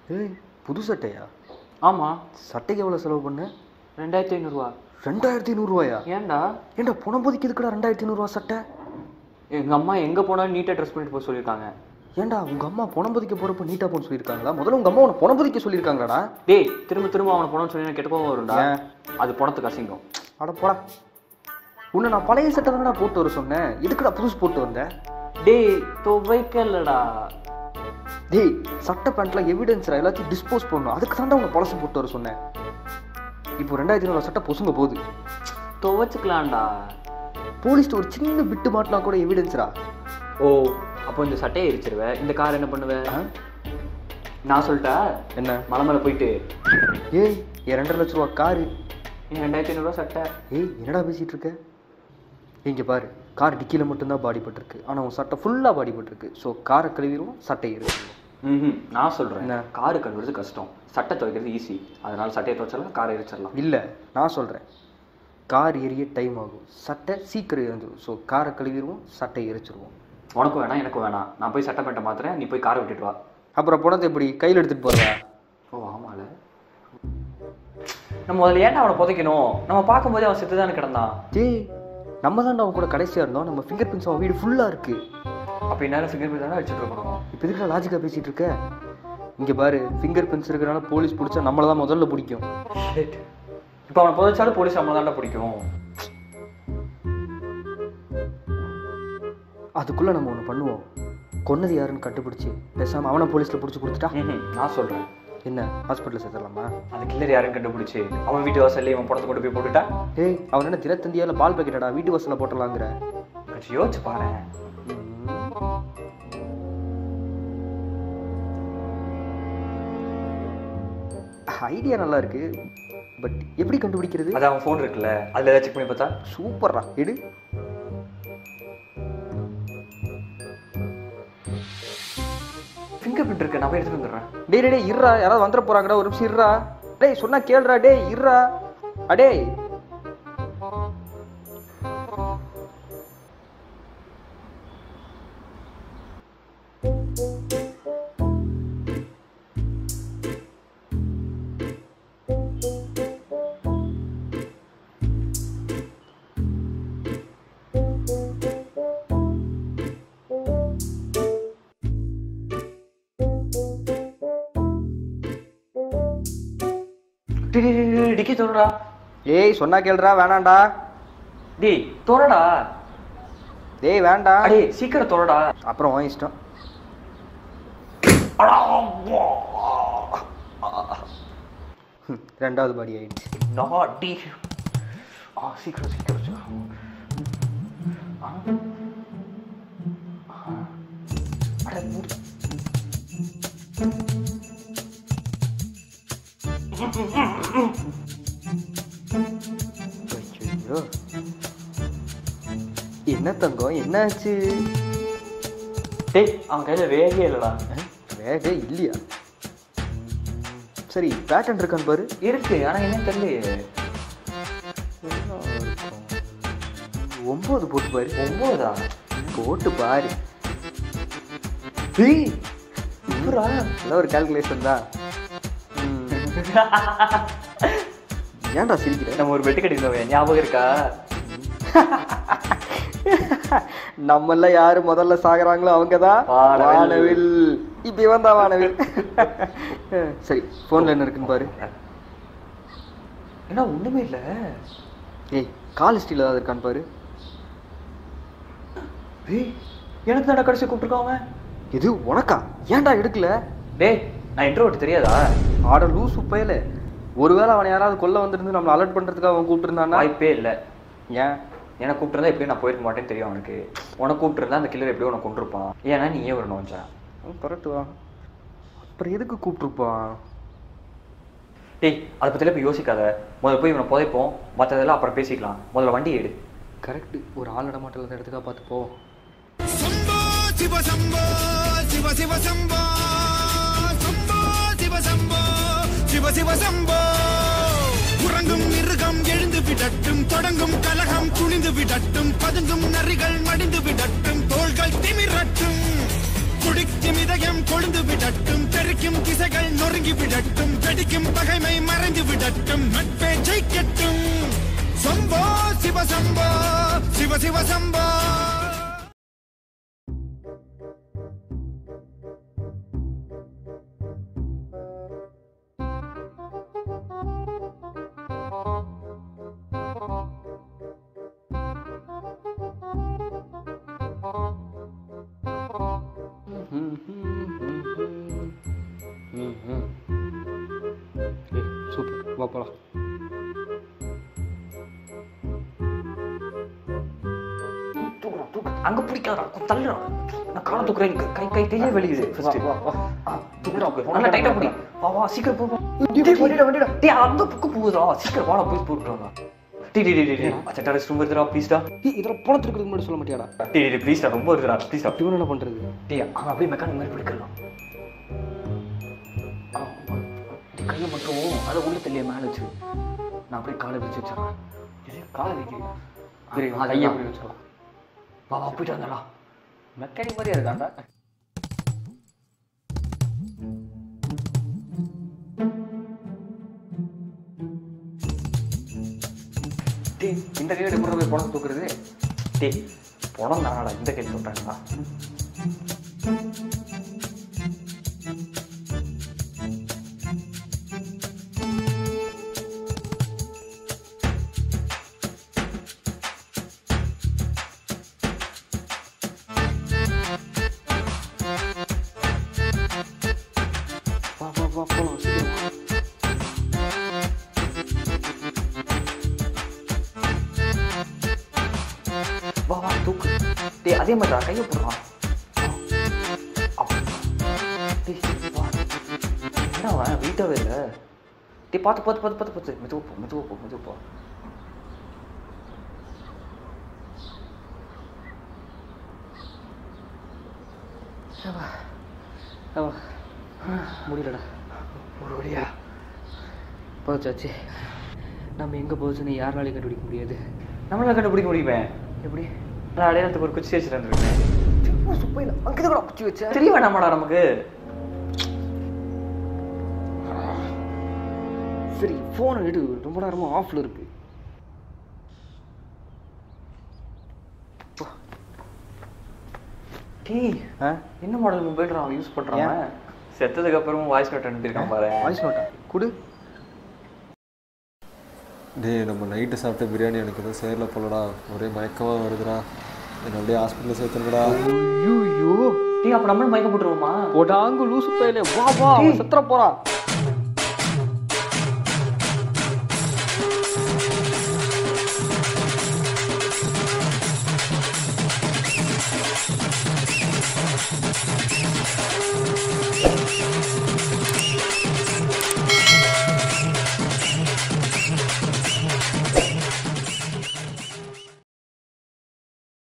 ஏய் புது சட்டையா ஆமாம் சட்டைக்கு எவ்வளோ செலவு பண்ண ரெண்டாயிரத்தி ஐநூறுரூவா ரெண்டாயிரத்தி ஐநூறுரூவாயா ஏன்டா ஏன்டா புனம்பொதிக்கு எதுக்குடா ரெண்டாயிரத்தி ஐநூறுரூவா சட்டை எங்கள் அம்மா எங்கே போனாலும் நீட்டாக ட்ரெஸ் பண்ணிட்டு போக சொல்லியிருக்காங்க ஏன்டா உங்கள் அம்மா புனம்பொதிக்க போகிறப்ப நீட்டாக போன்னு சொல்லியிருக்காங்களா முதல்ல உங்கள் அம்மா உன்னை புனம்பொதிக்க சொல்லியிருக்காங்களாடா டேய் திரும்ப திரும்ப அவனை போனோம்னு சொல்லி எனக்கு கெட்ட கோவம் வரும்டா ஏன்? அது பணத்துக்கு அசிங்கம் அட போடா உன்னை நான் பழைய சட்டை தானடா போட்டு வர சொன்னேன் எதுக்குடா புதுசு போட்டு வந்தேன் டேய் துவைக்கலடா டேய் சட்டை பேண்ட்ல எவிடன்ஸ்ரா எல்லாத்தையும் டிஸ்போஸ் பண்ணணும் அதுக்கு தாண்டா உன்னை பழசு போட்டு வர சொன்னேன் இப்போ ரெண்டாயிரத்தி ஐநூறு சட்டை பொசுங்க போகுது துவைச்சுக்கலாம்டா போலீஸ்ட்டு ஒரு சின்ன பிட்டு மாட்டினா கூட எவிடன்ஸ்ரா ஓ அப்போ இந்த சட்டையை எரிச்சிருவேன் இந்த கார் என்ன பண்ணுவேன் ஆ? நான் சொல்லிட்டா என்ன மலை மேலே போயிட்டு ஏய் என் ரெண்டரை லட்ச ரூபா காரு என் ரெண்டாயிரத்தி ஐநூறுரூவா சட்டை ஏய் என்னடா பேசிட்டு இருக்க இங்க பாரு கார் டிக்கியில் மட்டும்தான் பாடி பட்டிருக்கு ஆனால் உன் சட்டை ஃபுல்லாக பாடி பட்டிருக்கு ஸோ காரை கழுவிடுவோம் சட்டை ஏறுவோம் ம் நான் சொல்கிறேன் என்ன? காரு கழுவுறது கஷ்டம் சட்டை துவைக்கிறது ஈஸி அதனால சட்டையை துவைச்சிடலாம் காரை எரிச்சிடலாம் இல்லை நான் சொல்கிறேன் கார் எரிய டைம் ஆகும் சட்டை சீக்கிரம் எழுந்துடும் ஸோ காரை கழுவிடுவோம் சட்டை எரிச்சிருவோம் உனக்கும் வேணாம் எனக்கும் வேணாம் நான் போய் சட்டை பேண்ட்டை மாத்துறேன் நீ போய் காரை விட்டுட்டு வா அப்புறம் பணத்தை எப்படி கையில் எடுத்துகிட்டு போகிறதா ஓ ஆமால நம்ம முதல்ல ஏன்டா அவனை புதைக்கணும் நம்ம பார்க்கும்போதே அவன் செத்து தானே கிடந்தான் டேய் நம்ம தான் அவன் கூட கடைசியாக இருந்தோம் நம்ம ஃபிங்கர் பிரிண்ட்ஸ் அவன் வீடு ஃபுல்லாக இருக்குது அப்போ இந்நேரம் ஃபிங்கர் பிரிண்ட் தானே வச்சுட்டு இருக்கணும் இப்போ எதுக்கு லாஜிக்காக பேசிகிட்டு இருக்க இங்கே பாரு ஃபிங்கர் பிரிண்ட்ஸ் இருக்கிறனால போலீஸ் பிடிச்சா நம்மளை தான் முதல்ல பிடிக்கும் இப்போ அவனை புதைச்சாலும் போலீஸ் நம்மளை தாண்டா பிடிக்கும் அதுக்குள்ளே நம்ம ஒன்று பண்ணுவோம் கொன்னது யாருன்னு கண்டுபிடிச்சி பேசாமல் அவனை போலீஸில் பிடிச்சி கொடுத்துட்டா ம்ஹும். நான் சொல்கிறேன் என்ன ஹாஸ்பிட்டலில் சேர்த்துடலாமா அந்த கில்லர் யாரும் கண்டுபிடிச்சு அவன் வீட்டு வாசல்ல இவன் படத்தை கொண்டு போய் போட்டுட்டா ஏய் அவன் என்ன தினத்தந்தியாவில் பால் பாக்கெட்டடா வீட்டு வாசலில் போட்டலாங்கிற கொஞ்சம் யோசிச்சு பாரு ஐடியா நல்லா இருக்கு பட் எப்படி கண்டுபிடிக்கிறது அது அவன் ஃபோன் இருக்குல்ல அதில் ஏதாவது செக் பண்ணி பார்த்தா சூப்பர்ரா எடு ஃபிங்கர் பிரிண்ட் இருக்கு நான் போய் எடுத்துட்டு வந்துடுறேன் டேய் டேய், டேய் இருடா யாராவது வந்துட போறாங்கடா ஒரு நிமிஷம் இருடா டேய் சொன்னா கேளுடா டேய் இருடா அடேய் டேய், டேய், டேய், டேய், டிக்கி தோறடா ஏய் சொன்னா கேளுடா வேணாம்டா டேய் தோறடா டேய் வேண்டாம் அடே சீக்கிரம் தோறடா அப்புறம் உன் இஷ்டம் ஹம், ரெண்டாவது பாடி ஆயிடுச்சு நாடி ஆ சீக்கிரம் சீக்கிரம் சீக்கிரம். ஆ. ஆ. அட, மூடு. ஐயோ என்ன தங்கம் என்னாச்சு டேய் அவன் கையில வேகவே இல்லடா அஹ், வேகே இல்லையா சரி பேட்டர்ன் இருக்கான்னு பாரு இருக்கு ஆனா என்ன தெரியலையே ஒன்பது போட்டு பாரு ஒன்பதா போட்டு பாரு டேய் இவரா எல்லாம் ஒரு கால்குலேஷன் தான் ம். ஏன்டா சிரிக்கிற நம்ம ஒரு வெட்டு கட்டிருந்தோம் ஞாபகம் இருக்கா நம்மள யாரு முதல்ல சாகுறாங்களோ அவங்கதான் வானவில். வானவில் இப்ப இவன் தான் வானவில் சரி போன்ல என்ன இருக்குன்னு பாரு என்ன ஒண்ணுமே இல்ல ஏய் கால் ஸ்டீல் ஏதாவது இருக்கான்னு பாரு டேய் எனக்கு தானே கடைசி கூப்பிட்டுருக்கான் அவன் இது உனக்கா ஏன்டா எடுக்கல டேய் நான் இன்ட்ரோவர்ட் தெரியாதா ஆட லூசு பயல ஒருவேளை அவனை யாராவது கொல்ல வந்திருந்து நம்மளை அலர்ட் பண்றதுக்காக அவன் கூப்பிட்டுருந்தானா வாய்ப்பே இல்லை ஏன் எனக்கு கூப்பிட்டுருந்தா எப்படியும் நான் போயிருக்க மாட்டேன்னு தெரியும் அவனுக்கு உனக்கு கூப்பிட்டுருந்தா அந்த கில்லர் எப்படியும் உனக்கு கொண்டிருப்பான் ஏன்னா நீ ஏன் ஒரு நோஞ்சா கரெக்டு வா அப்புறம் எதுக்கு கூப்பிட்டுருப்பான் டேய் அதை பற்றிலாம் இப்போ யோசிக்காத முதல்ல போய் இவனை புதைப்போம் மற்றதெல்லாம் அப்புறம் பேசிக்கலாம் முதல்ல வண்டி எடு கரெக்ட் ஒரு ஆள் இடமாட்டல் இருந்த இடத்துக்காக பார்த்து போ சம்போ சிவ சம்போ சிவ சிவ சம்போ சம்போ சிவ சம்போ சிவ சிவ சம்போ உறங்கும் மிருகம் எழுந்து விடட்டும் தொடங்கும் கலகம் குனிந்து விடட்டும் பதுங்கும் நரிகள் மடிந்து விடட்டும் தோள்கள் திமிரட்டும் துடிக்கும் இதயம் கொழுந்து விடட்டும் தெறிக்கும் திசைகள் நொறுங்கி விடட்டும் வெடிக்கும் பகைமை மறைந்து விடட்டும் நட்பே ஜெயிக்கட்டும் சம்போ சிவ சம்போ சிவ சிவ சம்போ சூப்பர் வா போலாம் தூக்குறா தூக்கு அங்க பிடிக்காதா தள்ளுறா நான் காலை தூக்குறேன் எனக்கு கை கை கையே வெளியுது ஃபர்ஸ்ட் வா, வா. தூக்குறா நல்லா டைட்டா பிடி வா வா சீக்கிரம் போ போ. டேய் வண்டிடா வண்டிடா டேய் அந்த பக்கம் போகுதுடா சீக்கிரம் வாடா போய் போட்டுறாங்க டேய் டேய் டேய் டேய் அச்சா ரெஸ்ட் ரூம் வருதுடா ப்ளீஸ்டா ஏய் இதில் பணத்து இருக்கிறதுக்கு முன்னாடி சொல்ல மாட்டியாடா டேய் டேய் ப்ளீஸ்டா ரொம்ப இருக்குடா ப்ளீஸ்டா இவன் என்ன பண்ணுறது டேய் அவன் அப்படியே மெக்கானிக் மாதிரி பிடிக்கலாம் கையை மட்டும் அதை உள்ள தள்ளிய மேலே வச்சு நான் அப்படியே காலை வச்சு வச்சிடறேன் காலை வைக்கிறீங்க சரி, கையை கையை அப்படி வச்சுக்கலாம் வா வா போயிட்டு வந்தடா மெக்கானிக் மாதிரியா இருக்காண்டா டேய் இந்த கையோட கூட போய் பணம் தூக்குறது டேய் பணம் தானடா இந்த கை தூக்குறாங்களா வா வா வா போலாம் சீக்கிரம் வா. வா வா தூக்கு டேய் அதே மாதிரி கையை போடுறான் டேய் வா என்ன அவன் வெயிட்டாகவே இல்லை டேய் பார்த்து பார்த்து பார்த்து பார்த்து பார்த்து மெதுவாக போ மெதுவாக போ மெதுவாக போ ஆமா. முடியலடா ஒரு வழியா போச்சாச்சு நம்ம எங்கே போச்சுன்னு யாருனாலையும் கண்டுபிடிக்க முடியாது நம்மளால கண்டுபிடிக்க முடியுமே எப்படி நான் அடையாளத்துக்கு ஒரு குச்சி வச்சுட்டு வந்துருக்கேன் சும்மா சுப்பையில் அங்கே கூட பிடிச்சி வச்சேன் தெரிய வேணாமாடா நமக்கு சரி ஃபோனை எடு ரொம்ப நேரமா ஆஃப்ல இருக்கு டேய் ஆ என்ன மாடல் மொபைல் அவன் யூஸ் பண்றான் செத்ததுக்கு அப்புறமும் வாய்ஸ் நோட் அனுப்பியிருக்கான் பாரு வாய்ஸ் நோட்டா கொடு டேய் நம்ம நைட்டு சாப்பிட்ட பிரியாணி எனக்கு எதுவும் சேரல போலடா ஒரே மயக்கமாக வருதுடா என்னை அப்படியே ஹாஸ்பிட்டலில் சேர்த்துருடா ஐயோ டேய் அப்ப நம்மளும் மயக்கம் போட்டுருவோமா போடாங்க லூசு பையலே வா வா அவன் செத்துற போறான்